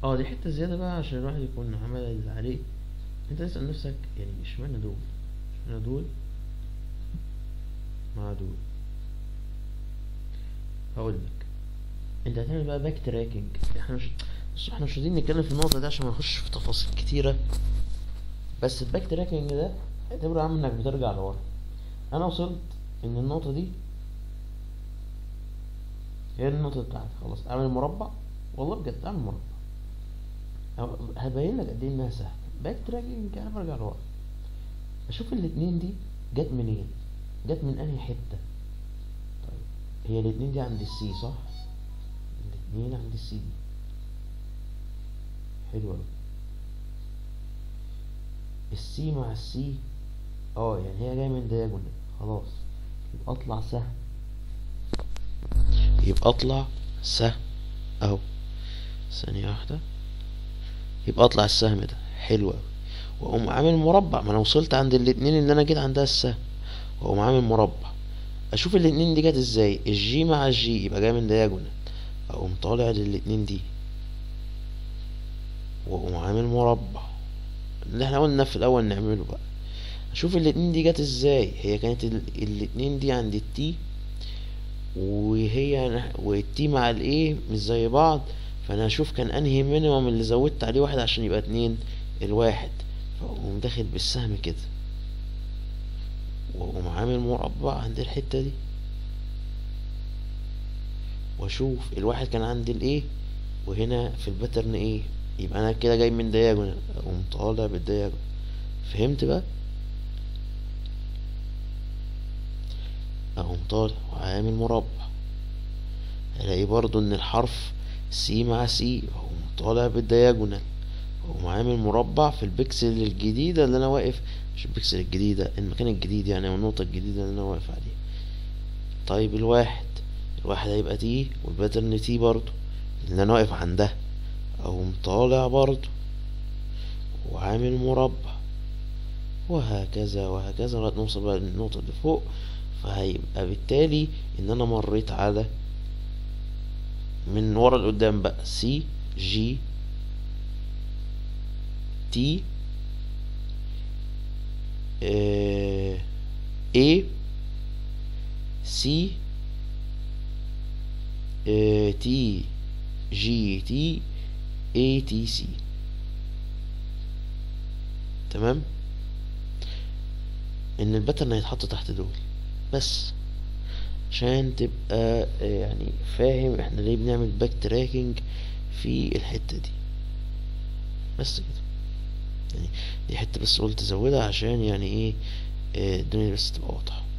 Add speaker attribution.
Speaker 1: اه دي حتة زيادة بقى عشان الواحد يكون عمل اللي عليه انت تسأل نفسك يعني اشمعنى دول اشمعنى دول مع دول هقول لك انت هتعمل بقى باك تراكنج احنا مش بص احنا مش عايزين نتكلم في النقطة دي عشان ما نخش في تفاصيل كتيرة بس الباك تراكنج ده اعتبره يا عم انك بترجع لورا انا وصلت ان النقطة دي هي دي النقطة بتاعتي خلاص اعمل مربع والله بجد اعمل مربع أو- هبين لك قد ايه انها سهلة باك تراكنج انا برجع لورا اشوف الاتنين دي جت منين جت من انهي حتة طيب هي الاتنين دي عند السي صح الاتنين عند السي دي حلو اوي السي مع السي اه يعني هي جايه من دياجونال خلاص يبقى اطلع سهم يبقى اطلع سهم اهو ثانية واحدة يبقى اطلع السهم ده حلو اوي واقوم عامل مربع ما انا وصلت عند الاتنين اللي انا جيت عندها السهم واقوم عامل مربع اشوف الاتنين دي جت ازاي الجي مع الجي يبقى جاي من دياجونال اقوم طالع للاتنين دي واقوم عامل مربع اللي احنا قلنا في الاول نعمله بقى اشوف الاتنين دي جت ازاي هي كانت ال- الاتنين دي عند التي وهي نح- والتي مع الايه مش زي بعض فانا اشوف كان انهي مينيمم اللي زودت عليه واحد عشان يبقى اتنين الواحد فاقوم داخل بالسهم كده واقوم عامل مربع عند الحتة دي واشوف الواحد كان عند الايه وهنا في الباترن ايه يبقى انا كده جاي من دياجونال اقوم طالع بالدياجونال فهمت بقى اقوم طالع وعامل مربع الاقي برضو ان الحرف سي مع سي اقوم طالع بالدياجونال اقوم عامل مربع في البكسل الجديدة اللي انا واقف مش البكسل الجديدة المكان الجديد يعني او النقطة الجديدة اللي انا واقف عليها طيب الواحد الواحد هيبقى تي والباترن تي برضو اللي انا واقف عندها اقوم طالع برضو وعامل مربع وهكذا وهكذا لغاية نوصل بقى للنقطة اللي فوق فهيبقى بالتالي ان انا مريت على من ورا لقدام بقى سي جي تي اي سي تي جي تي اي تي سي تمام ان الباترن هيتحط تحت دول بس عشان تبقى آه، يعني فاهم احنا ليه بنعمل باك تراكنج في الحتة دي بس كده يعني دي حتة بس قلت ازودها عشان يعني ايه آه، الدنيا بس تبقى واضحة